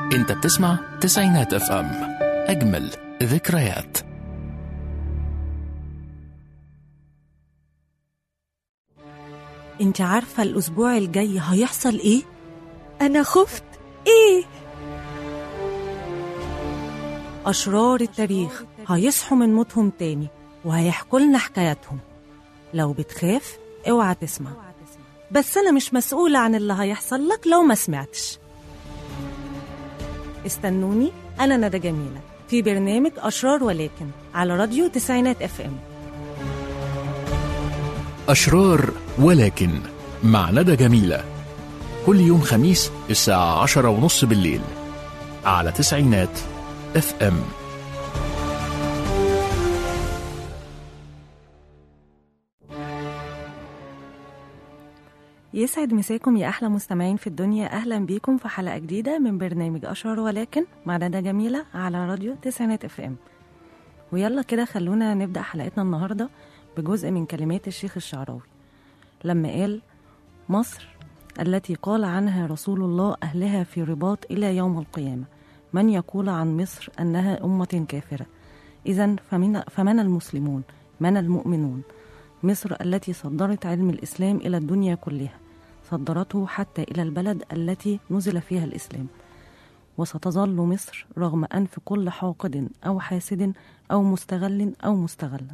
انت بتسمع تسعينات اف ام اجمل ذكريات انت عارفة الأسبوع الجاي هيحصل إيه؟ أنا خفت إيه؟ أشرار التاريخ هيصحوا من موتهم تاني وهيحكوا لنا حكاياتهم لو بتخاف اوعى تسمع بس أنا مش مسؤولة عن اللي هيحصل لك لو ما سمعتش استنوني أنا ندى جميلة في برنامج أشرار ولكن على راديو تسعينات اف ام أشرار ولكن مع ندى جميلة كل يوم خميس الساعة عشرة ونص بالليل على تسعينات اف ام يسعد مساكم يا أحلى مستمعين في الدنيا أهلا بيكم في حلقة جديدة من برنامج أشهر ولكن مع ندى جميلة على راديو تسعينات اف ام ويلا كده خلونا نبدأ حلقتنا النهاردة بجزء من كلمات الشيخ الشعراوي لما قال مصر التي قال عنها رسول الله أهلها في رباط إلى يوم القيامة من يقول عن مصر أنها أمة كافرة إذا فمن, فمن المسلمون من المؤمنون مصر التي صدرت علم الإسلام إلى الدنيا كلها صدرته حتى إلى البلد التي نزل فيها الإسلام وستظل مصر رغم أنف كل حاقد أو حاسد أو مستغل أو مستغلا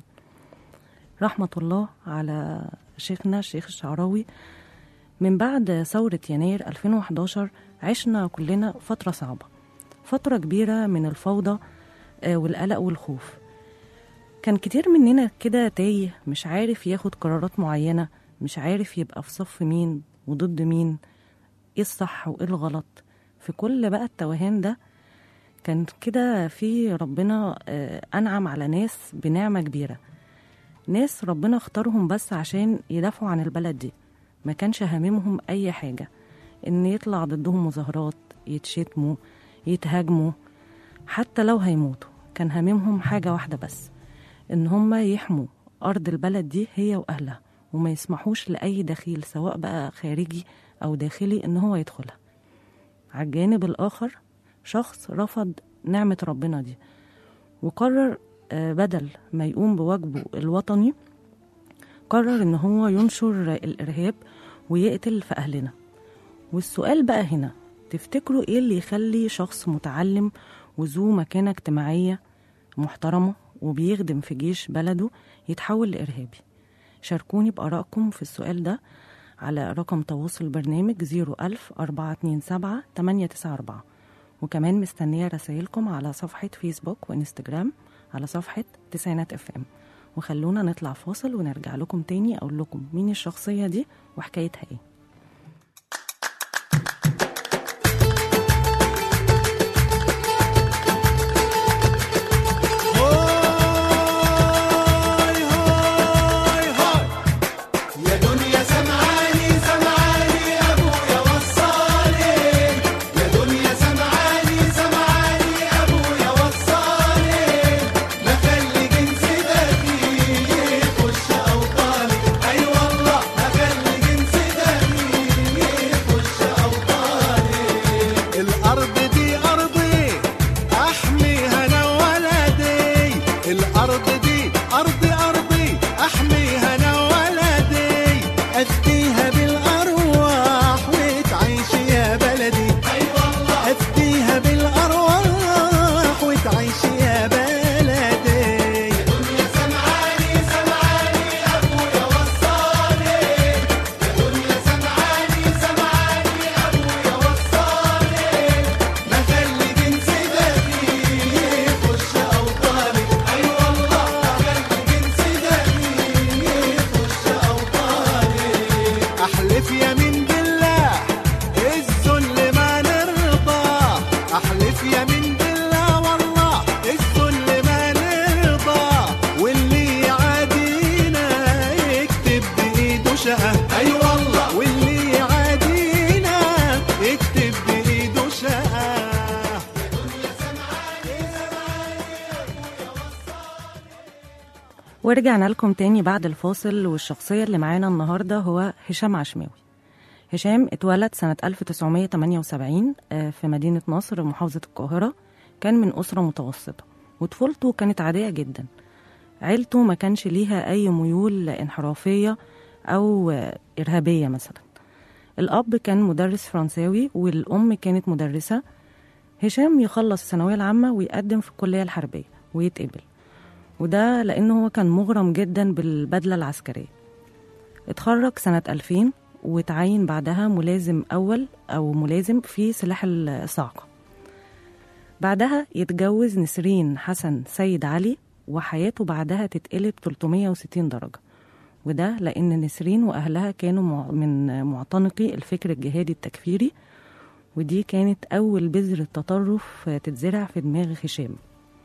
رحمة الله على شيخنا الشيخ الشعراوي من بعد ثورة يناير 2011 عشنا كلنا فترة صعبة فترة كبيرة من الفوضى آه، والقلق والخوف كان كتير مننا كده تايه مش عارف ياخد قرارات معينة مش عارف يبقى في صف مين وضد مين ايه الصح وايه الغلط في كل بقى التوهان ده كان كده في ربنا آه، أنعم على ناس بنعمة كبيرة ناس ربنا اختارهم بس عشان يدافعوا عن البلد دي ما كانش هاممهم أي حاجة إن يطلع ضدهم مظاهرات يتشتموا يتهاجموا حتى لو هيموتوا كان هاممهم حاجة واحدة بس إن هم يحموا أرض البلد دي هي وأهلها وما يسمحوش لأي دخيل سواء بقى خارجي أو داخلي إن هو يدخلها على الجانب الآخر شخص رفض نعمة ربنا دي وقرر آه، بدل ما يقوم بواجبه الوطني قرر إن هو ينشر الإرهاب ويقتل في أهلنا والسؤال بقى هنا تفتكروا إيه اللي يخلي شخص متعلم وذو مكانة اجتماعية محترمة وبيخدم في جيش بلده يتحول لإرهابي شاركوني بآرائكم في السؤال ده على رقم تواصل البرنامج 01000 427 894 وكمان مستنية رسائلكم على صفحة فيسبوك وإنستجرام على صفحة تسعينات اف ام وخلونا نطلع فاصل ونرجع لكم تاني أقول لكم مين الشخصية دي وحكايتها ايه هاي هاي هاي يا دنيا سمعاني سمعاني ابويا وصاني يا دنيا سمعاني سمعاني ابويا وصاني ما خلي جنسي دخيل يخش اوطاني اي والله ما خلي جنسي دخيل يخش اوطاني الارض دي ارضي احميها انا ولدي الارض دي ارضي ارضي احميها انا ولدي افديها بالارواح وتعيش يا بلدي اي والله افديها بالارواح وتعيش يا بلدي يا سمعاني سمعاني ابويا وصاني يا دنيا سمعاني سمعاني ابويا وصاني ما خلي جنسي دخيل يخش اوطاني اي والله ما خلي جنسي دخيل يخش اوطاني احلف يمين بالله الذل ما نرضى احلف يمين بالله والله الذل ما نرضى واللي يعادينا يكتب بايده شقه اي والله واللي يعادينا يكتب بايده شقه ورجعنا لكم تاني بعد الفاصل والشخصية اللي معانا النهاردة هو هشام عشماوي هشام اتولد سنة 1978 آه، في مدينة نصر محافظة القاهرة كان من أسرة متوسطة وطفولته كانت عادية جدا عيلته ما كانش ليها أي ميول انحرافية أو آه، إرهابية مثلا الأب كان مدرس فرنساوي والأم كانت مدرسة هشام يخلص الثانوية العامة ويقدم في الكلية الحربية ويتقبل وده لأنه هو كان مغرم جدا بالبدلة العسكرية اتخرج سنة 2000 وتعين بعدها ملازم أول أو ملازم في سلاح الصاعقة بعدها يتجوز نسرين حسن سيد علي وحياته بعدها تتقلب 360 درجة وده لأن نسرين وأهلها كانوا مع- من معتنقي الفكر الجهادي التكفيري ودي كانت أول بذرة تطرف تتزرع في دماغ هشام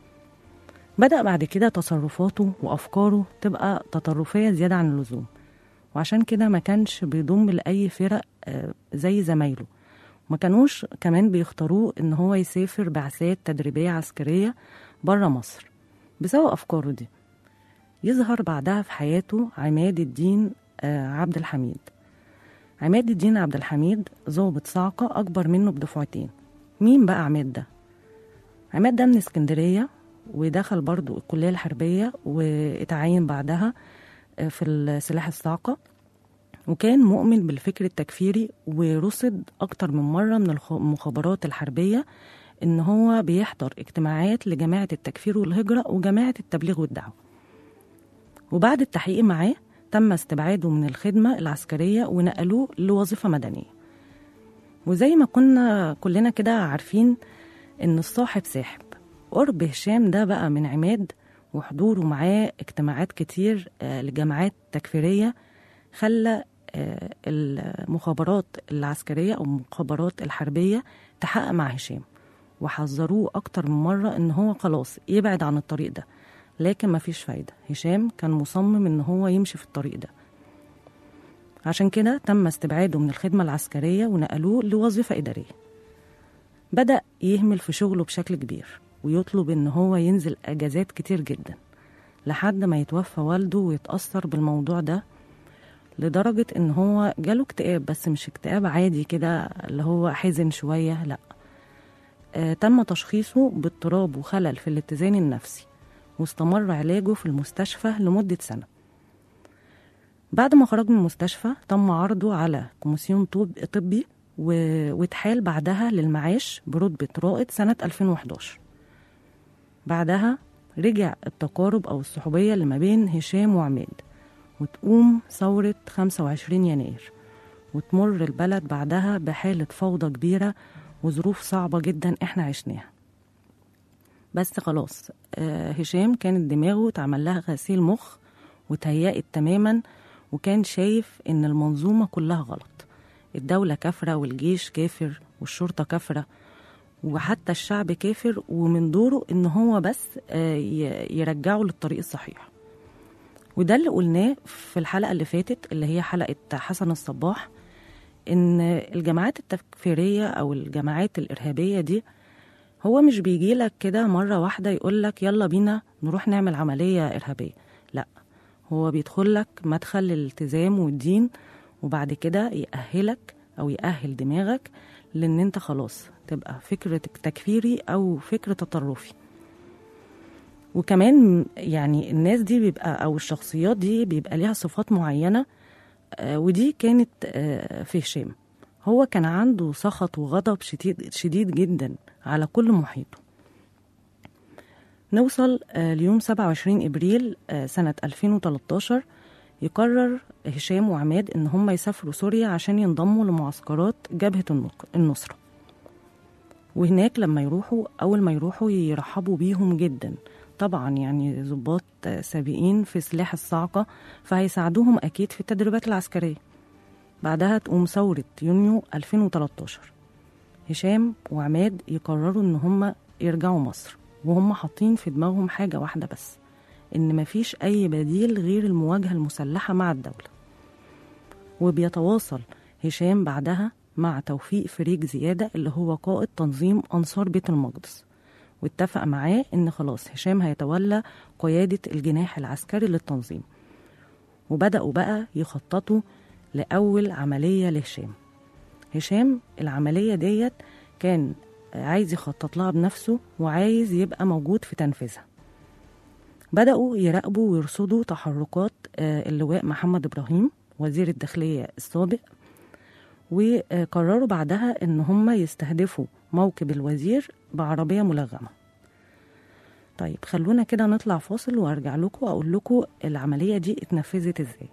بدأ بعد كده تصرفاته وأفكاره تبقى تطرفية زيادة عن اللزوم وعشان كده ما كانش بيضم لأي فرق آه، زي زمايله ما كانوش كمان بيختاروه إن هو يسافر بعثات تدريبية عسكرية برا مصر بسبب أفكاره دي يظهر بعدها في حياته عماد الدين آه، عبد الحميد عماد الدين عبد الحميد ضابط صاعقة أكبر منه بدفعتين مين بقى عماد ده؟ عماد ده من اسكندرية ودخل برضو الكلية الحربية واتعين بعدها آه، في السلاح الصاعقة وكان مؤمن بالفكر التكفيري ورصد أكتر من مرة من الخ- المخابرات الحربية إن هو بيحضر اجتماعات لجماعة التكفير والهجرة وجماعة التبليغ والدعوة وبعد التحقيق معاه تم استبعاده من الخدمة العسكرية ونقلوه لوظيفة مدنية وزي ما كنا كلنا كده عارفين إن الصاحب ساحب قرب هشام ده بقى من عماد وحضوره معاه اجتماعات كتير آه، لجماعات تكفيرية خلى آه، المخابرات العسكرية أو المخابرات الحربية تحقق مع هشام وحذروه أكتر من مرة إن هو خلاص يبعد عن الطريق ده لكن مفيش فايدة هشام كان مصمم إن هو يمشي في الطريق ده عشان كده تم استبعاده من الخدمة العسكرية ونقلوه لوظيفة إدارية بدأ يهمل في شغله بشكل كبير ويطلب إن هو ينزل أجازات كتير جدا لحد ما يتوفى والده ويتأثر بالموضوع ده لدرجة إن هو جاله اكتئاب بس مش اكتئاب عادي كده اللي هو حزن شوية لأ آه تم تشخيصه باضطراب وخلل في الاتزان النفسي واستمر علاجه في المستشفى لمدة سنة بعد ما خرج من المستشفى تم عرضه على كوميسيون طب طبي و- واتحال بعدها للمعاش برتبة رائد سنة 2011 بعدها رجع التقارب أو الصحوبية اللي ما بين هشام وعماد وتقوم ثورة 25 يناير وتمر البلد بعدها بحالة فوضى كبيرة وظروف صعبة جدا احنا عشناها بس خلاص آه، هشام كانت دماغه اتعمل لها غسيل مخ وتهيأت تماما وكان شايف ان المنظومة كلها غلط الدولة كافرة والجيش كافر والشرطة كافرة وحتى الشعب كافر ومن دوره ان هو بس آه، ي- يرجعه للطريق الصحيح وده اللي قلناه في الحلقة اللي فاتت اللي هي حلقة حسن الصباح ان الجماعات التكفيرية او الجماعات الارهابية دي هو مش بيجي لك كده مرة واحدة يقول لك يلا بينا نروح نعمل عملية إرهابية لا هو بيدخل لك مدخل الالتزام والدين وبعد كده يأهلك أو يأهل دماغك لأن أنت خلاص تبقى فكرة تكفيري أو فكر تطرفي وكمان يعني الناس دي بيبقى أو الشخصيات دي بيبقى ليها صفات معينة آه، ودي كانت آه، في هشام هو كان عنده سخط وغضب شديد, شديد جدا على كل محيطه نوصل آه، ليوم 27 إبريل آه، سنة 2013 يقرر هشام وعماد إن هم يسافروا سوريا عشان ينضموا لمعسكرات جبهة النق- النصرة وهناك لما يروحوا أول ما يروحوا يرحبوا بيهم جدا طبعا يعني ضباط آه، سابقين في سلاح الصاعقة فهيساعدوهم أكيد في التدريبات العسكرية بعدها تقوم ثورة يونيو 2013 هشام وعماد يقرروا إن هم يرجعوا مصر وهم حاطين في دماغهم حاجة واحدة بس إن مفيش أي بديل غير المواجهة المسلحة مع الدولة وبيتواصل هشام بعدها مع توفيق فريق زيادة اللي هو قائد تنظيم أنصار بيت المقدس واتفق معاه إن خلاص هشام هيتولى قيادة الجناح العسكري للتنظيم وبدأوا بقى يخططوا لأول عملية لهشام هشام العملية ديت كان عايز يخطط لها بنفسه وعايز يبقى موجود في تنفيذها بدأوا يراقبوا ويرصدوا تحركات آه، اللواء محمد إبراهيم وزير الداخلية السابق وقرروا بعدها إن هم يستهدفوا موكب الوزير بعربية ملغمة طيب خلونا كده نطلع فاصل وارجع لكم واقول لكم العمليه دي اتنفذت ازاي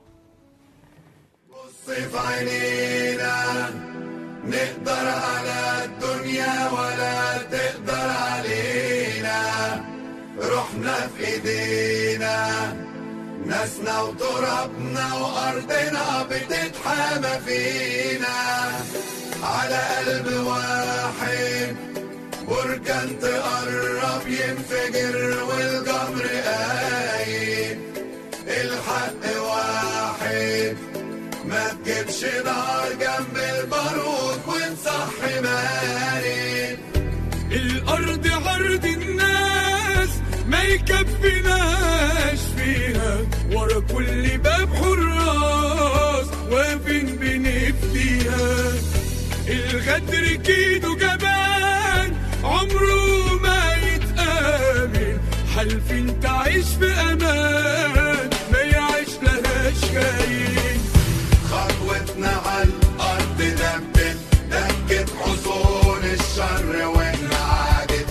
بص في عينينا نقدر على الدنيا ولا تقدر علينا روحنا في ايدينا ناسنا وترابنا وارضنا بتتحامى فينا على قلب واحد بركان تقرب ينفجر والجمر قايم الحق واحد ما تجيبش نار جنب البارود ونصحي مارد الأرض عرض الناس ما يكفيناش فيها ورا كل باب حراس واقفين بنفديها الغدر كيدو جبان عمره ما يتآمن حالفين تعيش في أمان ما يعيش لهاش خاين خطوتنا على الأرض دبت دكت حصون الشر وانعادت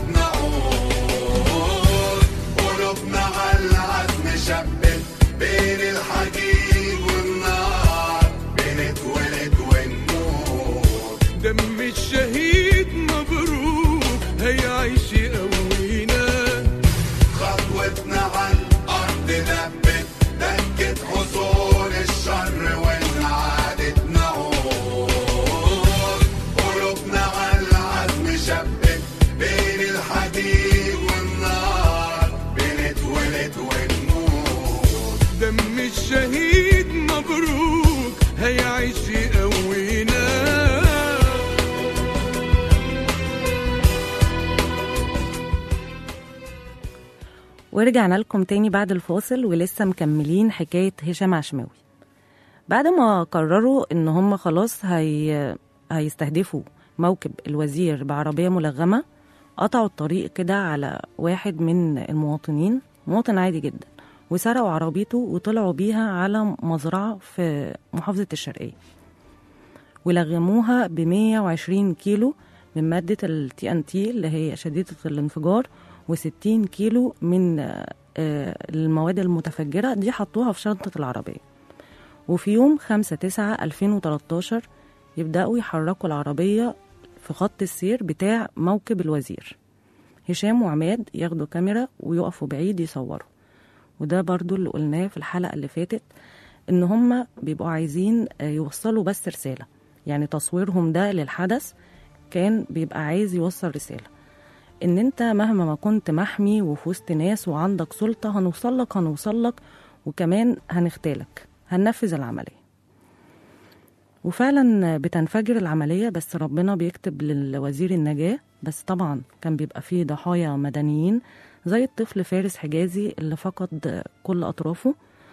نعود قلوبنا على العزم شبت بين الحديد والنار بنتولد ونموت دم الشهيد مبروك هيعيش يقوينا خطوتنا على الأرض دبت دكت حصون الشر وانعادت نعود قلوبنا على العزم شبت بين الحديد والنار بنتولد ونموت دم الشهيد مبروك هيعيش يقوينا ورجعنا لكم تاني بعد الفاصل ولسه مكملين حكاية هشام عشماوي بعد ما قرروا ان هم خلاص هي... هيستهدفوا موكب الوزير بعربية ملغمة قطعوا الطريق كده على واحد من المواطنين مواطن عادي جدا وسرقوا عربيته وطلعوا بيها على مزرعة في محافظة الشرقية ولغموها ب 120 كيلو من مادة ال TNT اللي هي شديدة الانفجار و60 كيلو من آه، آه، المواد المتفجرة دي حطوها في شنطة العربية وفي يوم 5 9 2013 يبدأوا يحركوا العربية في خط السير بتاع موكب الوزير هشام وعماد ياخدوا كاميرا ويقفوا بعيد يصوروا وده برضو اللي قلناه في الحلقة اللي فاتت ان هم بيبقوا عايزين آه، يوصلوا بس رسالة يعني تصويرهم ده للحدث كان بيبقى عايز يوصل رسالة ان انت مهما ما كنت محمي وفي وسط ناس وعندك سلطة هنوصلك هنوصلك وكمان هنغتالك هننفذ العملية وفعلا بتنفجر العملية بس ربنا بيكتب للوزير النجاة بس طبعا كان بيبقى فيه ضحايا مدنيين زي الطفل فارس حجازي اللي فقد كل أطرافه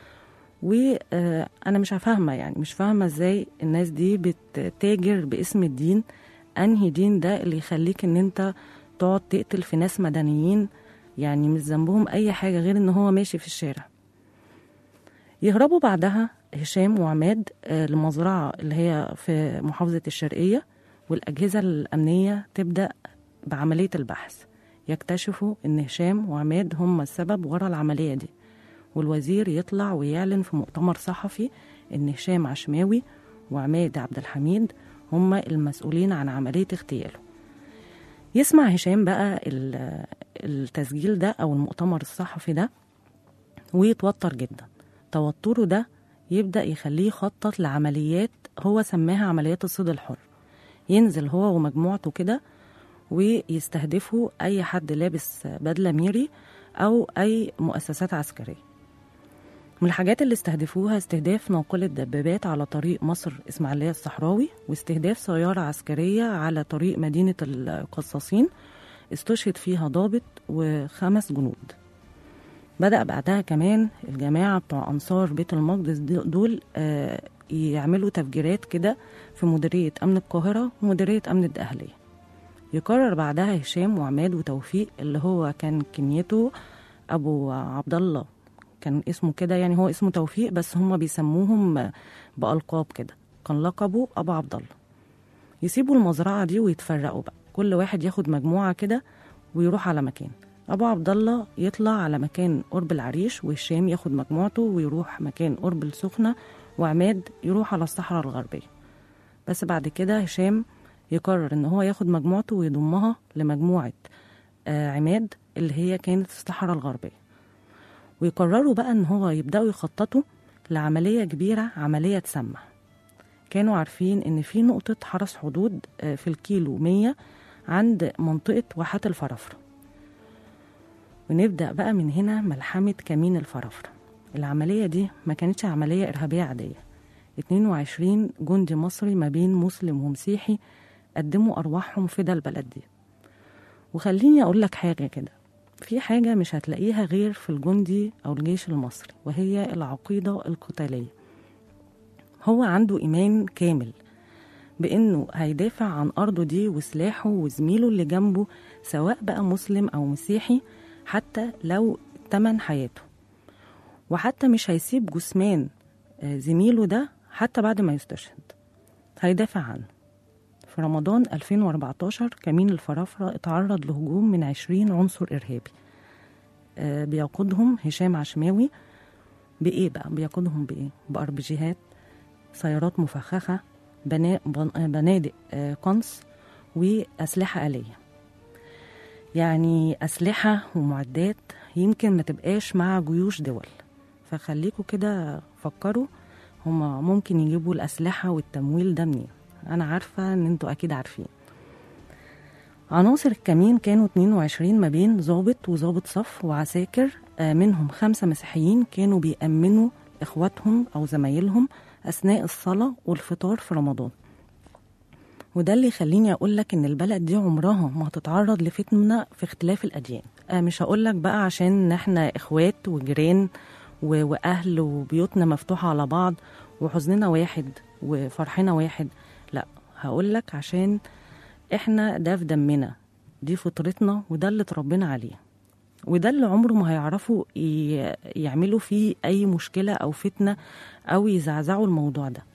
وأنا مش فاهمة يعني مش فاهمة ازاي الناس دي بتتاجر باسم الدين أنهي دين ده اللي يخليك ان انت تقعد تقتل في ناس مدنيين يعني مش ذنبهم أي حاجة غير ان هو ماشي في الشارع يهربوا بعدها هشام وعماد آه، لمزرعة اللي هي في محافظة الشرقية والأجهزة الأمنية تبدأ بعملية البحث يكتشفوا إن هشام وعماد هم السبب ورا العملية دي والوزير يطلع ويعلن في مؤتمر صحفي إن هشام عشماوي وعماد عبد الحميد هم المسؤولين عن عملية اغتياله يسمع هشام بقى ال- التسجيل ده أو المؤتمر الصحفي ده ويتوتر جدا توتره ده يبدأ يخليه يخطط لعمليات هو سماها عمليات الصيد الحر ينزل هو ومجموعته كده ويستهدفوا أي حد لابس بدلة ميري أو أي مؤسسات عسكرية من الحاجات اللي استهدفوها استهداف ناقلة دبابات على طريق مصر إسماعيلية الصحراوي واستهداف سيارة عسكرية على طريق مدينة القصاصين استشهد فيها ضابط وخمس جنود بدأ بعدها كمان الجماعة بتوع أنصار بيت المقدس دول آه، يعملوا تفجيرات كده في مديرية أمن القاهرة ومديرية أمن الدقهلية يقرر بعدها هشام وعماد وتوفيق اللي هو كان كنيته أبو عبد الله كان اسمه كده يعني هو اسمه توفيق بس هم بيسموهم بألقاب كده كان لقبه أبو عبد الله يسيبوا المزرعة دي ويتفرقوا بقى كل واحد ياخد مجموعة كده ويروح على مكان أبو عبد الله يطلع على مكان قرب العريش وهشام ياخد مجموعته ويروح مكان قرب السخنة وعماد يروح على الصحراء الغربية بس بعد كده هشام يقرر إن هو ياخد مجموعته ويضمها لمجموعة آه عماد اللي هي كانت في الصحراء الغربية ويقرروا بقى إن هو يبدأوا يخططوا لعملية كبيرة عملية تسمع كانوا عارفين إن في نقطة حرس حدود آه، في الكيلو 100 عند منطقة واحات الفرافرة ونبدأ بقى من هنا ملحمة كمين الفرافرة العملية دي ما كانتش عملية إرهابية عادية 22 جندي مصري ما بين مسلم ومسيحي قدموا أرواحهم فدا البلد دي وخليني أقول لك حاجة كده في حاجة مش هتلاقيها غير في الجندي أو الجيش المصري وهي العقيدة القتالية هو عنده إيمان كامل بإنه هيدافع عن أرضه دي وسلاحه وزميله اللي جنبه سواء بقى مسلم أو مسيحي حتى لو تمن حياته وحتى مش هيسيب جثمان آه، زميله ده حتى بعد ما يستشهد هيدافع عنه في رمضان 2014 كمين الفرافرة اتعرض لهجوم من 20 عنصر إرهابي آه، بيقودهم هشام عشماوي بإيه بقى؟ بيقودهم بإيه؟ بأربجيهات سيارات مفخخة بنا- بن- آه، بنادق آه، قنص وأسلحة آلية يعني أسلحة ومعدات يمكن ما تبقاش مع جيوش دول فخليكوا كده فكروا هما ممكن يجيبوا الأسلحة والتمويل ده منين أنا عارفة إن انتوا أكيد عارفين عناصر الكمين كانوا 22 ما بين ضابط وضابط صف وعساكر آه، منهم خمسة مسيحيين كانوا بيأمنوا إخواتهم أو زمايلهم أثناء الصلاة والفطار في رمضان وده اللي يخليني أقول لك إن البلد دي عمرها ما هتتعرض لفتنة في اختلاف الأديان آه مش هقول لك بقى عشان إحنا إخوات وجيران و- وأهل وبيوتنا مفتوحة على بعض وحزننا واحد وفرحنا واحد لا هقول لك عشان إحنا ده في دمنا دي فطرتنا وده اللي اتربينا عليه وده اللي عمره ما هيعرفوا ي- يعملوا فيه أي مشكلة أو فتنة أو يزعزعوا الموضوع ده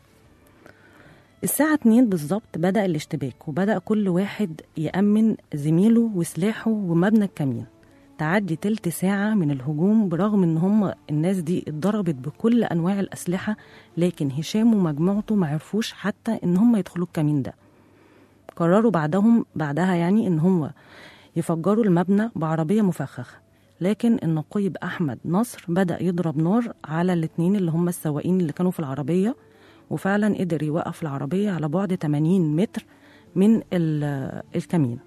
الساعة 2 بالظبط بدأ الاشتباك وبدأ كل واحد يأمن زميله وسلاحه ومبنى الكمين تعدي تلت ساعة من الهجوم برغم ان هم الناس دي اتضربت بكل انواع الاسلحة لكن هشام ومجموعته ما عرفوش حتى ان هم يدخلوا الكمين ده قرروا بعدهم بعدها يعني ان هم يفجروا المبنى بعربية مفخخة لكن النقيب أحمد نصر بدأ يضرب نار على الاتنين اللي هم السواقين اللي كانوا في العربية وفعلا قدر يوقف العربية على بعد 80 متر من ال- الكمين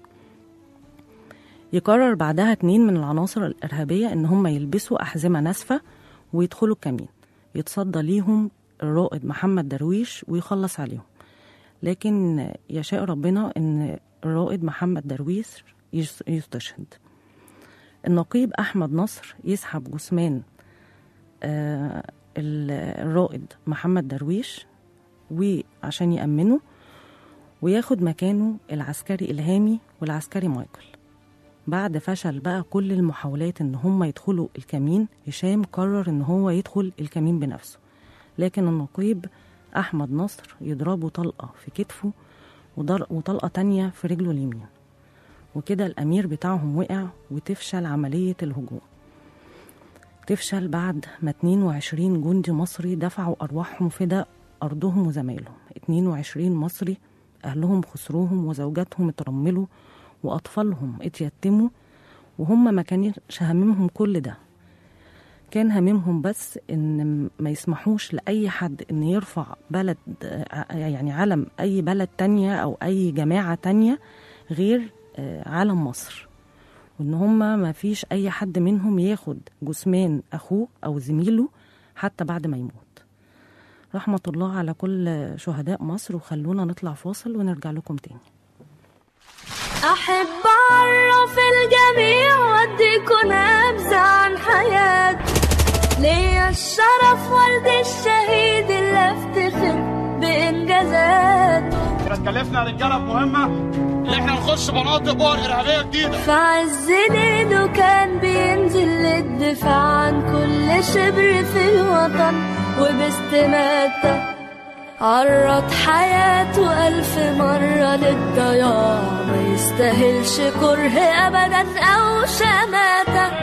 يقرر بعدها اتنين من العناصر الإرهابية إن هم يلبسوا أحزمة ناسفة ويدخلوا الكمين يتصدى ليهم الرائد محمد درويش ويخلص عليهم لكن يشاء ربنا إن الرائد محمد درويش يس- يستشهد النقيب أحمد نصر يسحب جثمان آه، ال- الرائد محمد درويش وعشان يأمنه وياخد مكانه العسكري إلهامي والعسكري مايكل بعد فشل بقى كل المحاولات ان هم يدخلوا الكمين هشام قرر ان هو يدخل الكمين بنفسه لكن النقيب احمد نصر يضربه طلقه في كتفه وضر- وطلقه تانية في رجله اليمين وكده الامير بتاعهم وقع وتفشل عمليه الهجوم تفشل بعد ما 22 جندي مصري دفعوا ارواحهم فدا ارضهم وزمايلهم 22 مصري اهلهم خسروهم وزوجاتهم اترملوا وأطفالهم اتيتموا وهم ما كانش هاممهم كل ده كان هاممهم بس ان ما يسمحوش لاي حد ان يرفع بلد آه، يعني علم اي بلد تانية او اي جماعة تانية غير آه، علم مصر وان هم ما فيش اي حد منهم ياخد جثمان اخوه او زميله حتى بعد ما يموت رحمة الله على كل شهداء مصر وخلونا نطلع فاصل ونرجع لكم تاني أحب أعرف الجميع وأديكوا نبذة عن حياتي ليا الشرف والدي الشهيد اللي أفتخر كلفنا رجاله بمهمه ان احنا نخش مناطق بؤر ارهابيه جديده في عز ليله كان بينزل للدفاع عن كل شبر في الوطن وباستماتة عرض حياته ألف مرة للضياع ما يستاهلش كره أبدا أو شماتة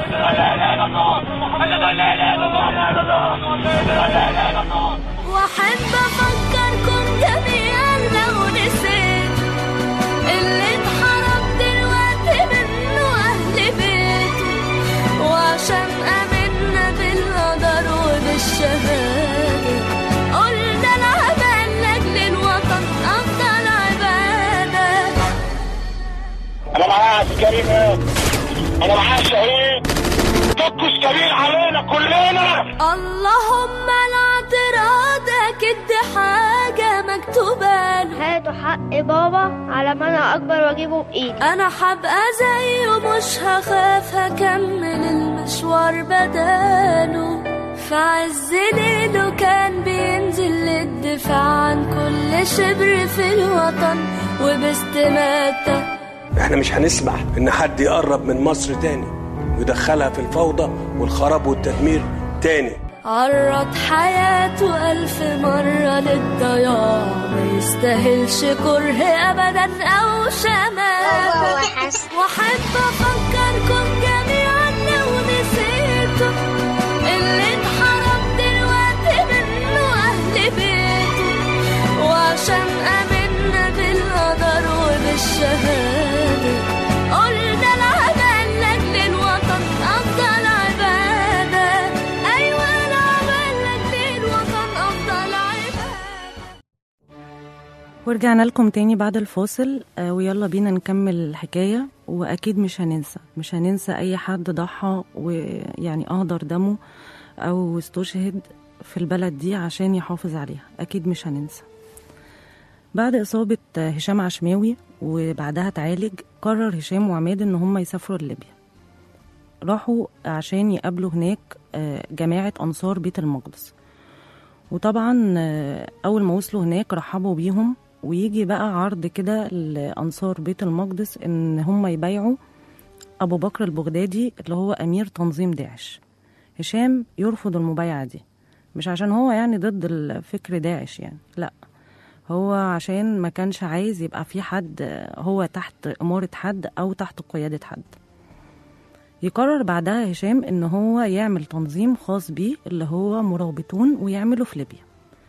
وأحب أفكركم جميعا لو نسيت اللي اتحرم دلوقتي منه أهل بيته وعشان آمنا بالقدر وبالشهادة قلنا العمل لأجل الوطن أفضل عبادة انا معايا عسكري مات انا معايا شهيد طقس كبير علينا كلنا اللهم الاعتراض أكيد دي حاجة مكتوبة له هاتوا حق بابا على ما انا اكبر واجيبه بايدي انا هبقى زيه مش هخاف هكمل المشوار بداله في عز ليله كان بينزل للدفاع عن كل شبر في الوطن وباستماتة احنا مش هنسمح ان حد يقرب من مصر تاني ويدخلها في الفوضى والخراب والتدمير تاني عرض حياته ألف مرة للضياع ما يستاهلش كره أبدا أو شماتة وأحب أفكركم جميعا لو نسيتوا اللي اتحرم دلوقتي منه أهل بيته وعشان آمنا بالقدر وبالشهادة قلنا العمل لأجل الوطن أفضل عبادة أيوة العمل لأجل الوطن أفضل عبادة ورجعنا لكم تاني بعد الفاصل آه، ويلا بينا نكمل الحكاية وأكيد مش هننسى مش هننسى أي حد ضحى ويعني أهدر دمه أو استشهد في البلد دي عشان يحافظ عليها أكيد مش هننسى بعد إصابة آه، هشام عشماوي وبعدها اتعالج قرر هشام وعماد إن هم يسافروا لليبيا راحوا عشان يقابلوا هناك آه، جماعة أنصار بيت المقدس وطبعا آه، أول ما وصلوا هناك رحبوا بيهم ويجي بقى عرض كده لأنصار بيت المقدس إن هم يبايعوا أبو بكر البغدادي اللي هو أمير تنظيم داعش هشام يرفض المبايعة دي مش عشان هو يعني ضد الفكر داعش يعني لا هو عشان ما كانش عايز يبقى في حد آه، هو تحت إمارة حد أو تحت قيادة حد يقرر بعدها هشام ان هو يعمل تنظيم خاص بيه اللي هو مرابطون ويعمله في ليبيا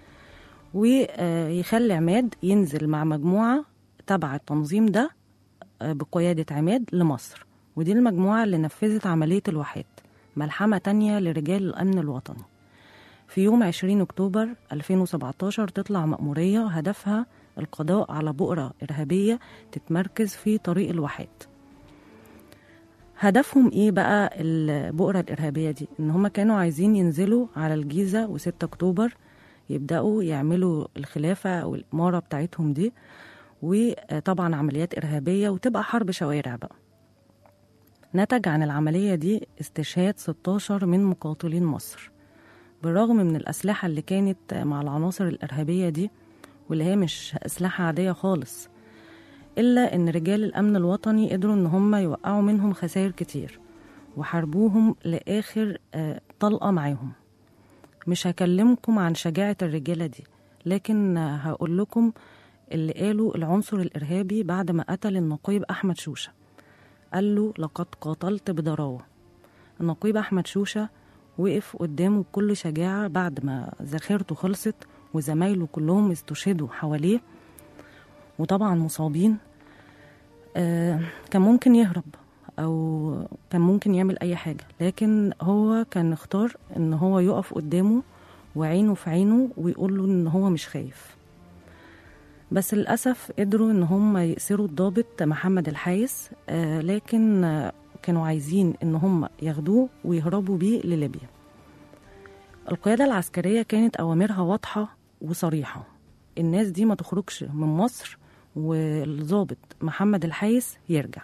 ويخلي عماد ينزل مع مجموعة تبع التنظيم ده آه، بقيادة عماد لمصر ودي المجموعة اللي نفذت عملية الواحات ملحمة تانية لرجال الأمن الوطني في يوم 20 أكتوبر 2017 تطلع مأمورية هدفها القضاء على بؤرة إرهابية تتمركز في طريق الواحات هدفهم ايه بقى البؤرة الإرهابية دي ان هم كانوا عايزين ينزلوا على الجيزة و6 أكتوبر يبدأوا يعملوا الخلافة أو الإمارة بتاعتهم دي وطبعا عمليات إرهابية وتبقى حرب شوارع بقى نتج عن العملية دي استشهاد 16 من مقاتلين مصر بالرغم من الأسلحة اللي كانت مع العناصر الإرهابية دي واللي هي مش أسلحة عادية خالص إلا إن رجال الأمن الوطني قدروا إن هم يوقعوا منهم خسائر كتير وحاربوهم لآخر آه، طلقة معاهم مش هكلمكم عن شجاعة الرجالة دي لكن آه، هقول لكم اللي قاله العنصر الإرهابي بعد ما قتل النقيب أحمد شوشة قال له لقد قاتلت بضراوة النقيب أحمد شوشة وقف قدامه بكل شجاعة بعد ما ذخيرته خلصت وزمايله كلهم استشهدوا حواليه وطبعا مصابين آه كان ممكن يهرب او كان ممكن يعمل اي حاجه لكن هو كان اختار ان هو يقف قدامه وعينه في عينه ويقول له ان هو مش خايف بس للاسف قدروا ان هم يأسروا الضابط محمد الحايس آه لكن آه كانوا عايزين ان هم ياخدوه ويهربوا بيه لليبيا القياده العسكريه كانت اوامرها واضحه وصريحه الناس دي ما تخرجش من مصر والضابط محمد الحايس يرجع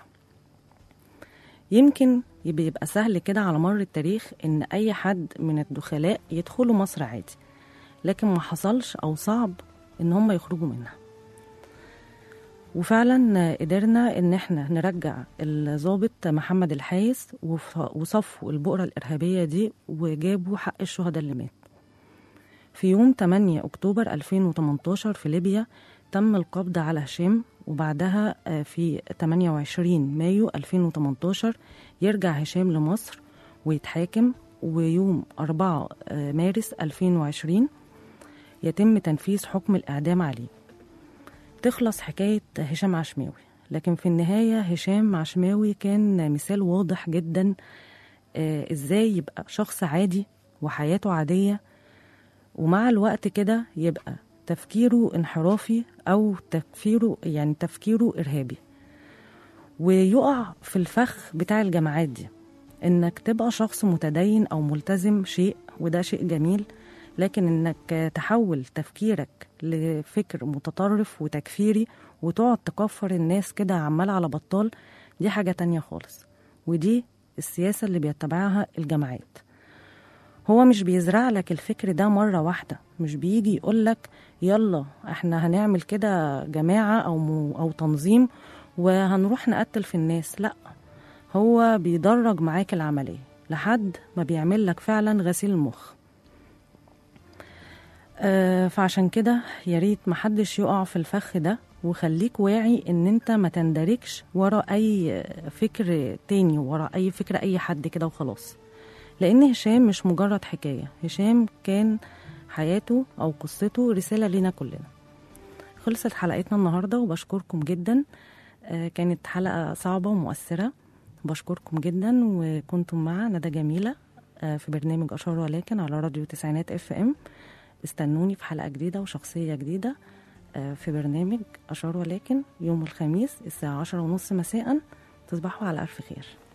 يمكن يبقى يبقى سهل كده على مر التاريخ ان اي حد من الدخلاء يدخلوا مصر عادي لكن ما حصلش او صعب ان هم يخرجوا منها وفعلا قدرنا ان احنا نرجع الضابط محمد الحايس وف- وصفوا البؤرة الإرهابية دي وجابوا حق الشهداء اللي مات في يوم 8 أكتوبر 2018 في ليبيا تم القبض على هشام وبعدها آه، في 28 مايو 2018 يرجع هشام لمصر ويتحاكم ويوم 4 آه، مارس 2020 يتم تنفيذ حكم الإعدام عليه تخلص حكاية هشام عشماوي لكن في النهاية هشام عشماوي كان مثال واضح جدا آه، ازاي يبقى شخص عادي وحياته عادية ومع الوقت كده يبقى تفكيره انحرافي أو تفكيره يعني تفكيره إرهابي ويقع في الفخ بتاع الجماعات دي إنك تبقى شخص متدين أو ملتزم شيء وده شيء جميل لكن إنك تحول تفكيرك لفكر متطرف وتكفيري وتقعد تكفر الناس كده عمال على بطال دي حاجة تانية خالص ودي السياسة اللي بيتبعها الجماعات هو مش بيزرع لك الفكر ده مرة واحدة مش بيجي يقول لك يلا احنا هنعمل كده جماعة أو, م... أو تنظيم وهنروح نقتل في الناس لأ هو بيدرج معاك العملية لحد ما بيعمل لك فعلا غسيل المخ آه فعشان كده يا ريت محدش يقع في الفخ ده وخليك واعي ان انت ما تندركش ورا اي فكر تاني ورا اي فكر اي حد كده وخلاص لان هشام مش مجرد حكايه هشام كان حياته او قصته رساله لينا كلنا خلصت حلقتنا النهارده وبشكركم جدا آه، كانت حلقه صعبه ومؤثره بشكركم جدا وكنتم مع ندى جميله آه، في برنامج اشهر ولكن على راديو تسعينات اف ام استنوني في حلقه جديده وشخصيه جديده آه، في برنامج اشهر ولكن يوم الخميس الساعه عشرة ونص مساء تصبحوا على الف خير